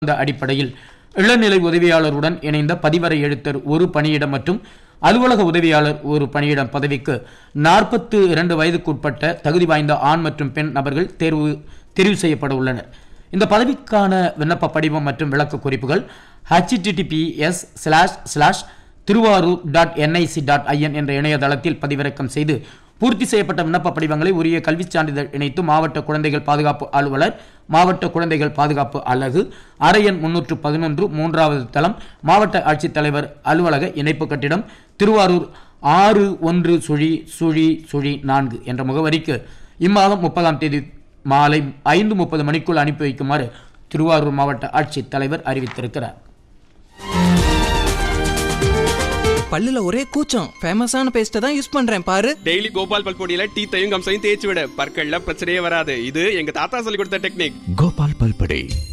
இந்த அடிப்படையில் இளநிலை உதவியாளருடன் இணைந்த பதிவரை எழுத்தர் ஒரு பணியிடம் மற்றும் அலுவலக உதவியாளர் ஒரு பணியிடம் பதவிக்கு நாற்பத்து இரண்டு வயதுக்குட்பட்ட தகுதி வாய்ந்த ஆண் மற்றும் பெண் நபர்கள் தேர்வு தெரிவு செய்யப்பட உள்ளனர் இந்த பதவிக்கான விண்ணப்ப படிவம் மற்றும் விளக்க குறிப்புகள் https slash slash Tiruvarur dot NIC dot IN என்ற இணையதளத்தில் பதிவிறக்கம் செய்து பூர்த்தி செய்யப்பட்ட விண்ணப்ப படிவங்களை உரிய கல்விச் சான்றிதழ் இணைத்து மாவட்ட குழந்தைகள் பாதுகாப்பு அலுவலர் மாவட்ட குழந்தைகள் பாதுகாப்பு அலகு அறையன் முன்னூற்று பதினொன்று மூன்றாவது தளம் மாவட்ட ஆட்சித்தலைவர் அலுவலக இணைப்பு கட்டிடம் திருவாரூர் ஆறு ஒன்று சுழி சுழி சுழி நான்கு என்ற முகவரிக்கு இம்மாதம் முப்பதாம் தேதி மாலை ஐந்து முப்பது மணிக்குள் அனுப்பி வைக்குமாறு திருவாரூர் மாவட்ட ஆட்சித்தலைவர் அறிவித்திருக்கிறார் பல்லுல ஒரே கூச்சம் ஃபேமஸான பேஸ்ட்டை தான் யூஸ் பண்றேன் பாரு டெய்லி கோபால் பல்பொடியில டீத்தையும் கம்சையும் தேய்ச்சி விட பற்கள்ல பிரச்சனையே வராது இது எங்க தாத்தா சொல்லி கொடுத்த டெக்னிக் கோபால் பல்படே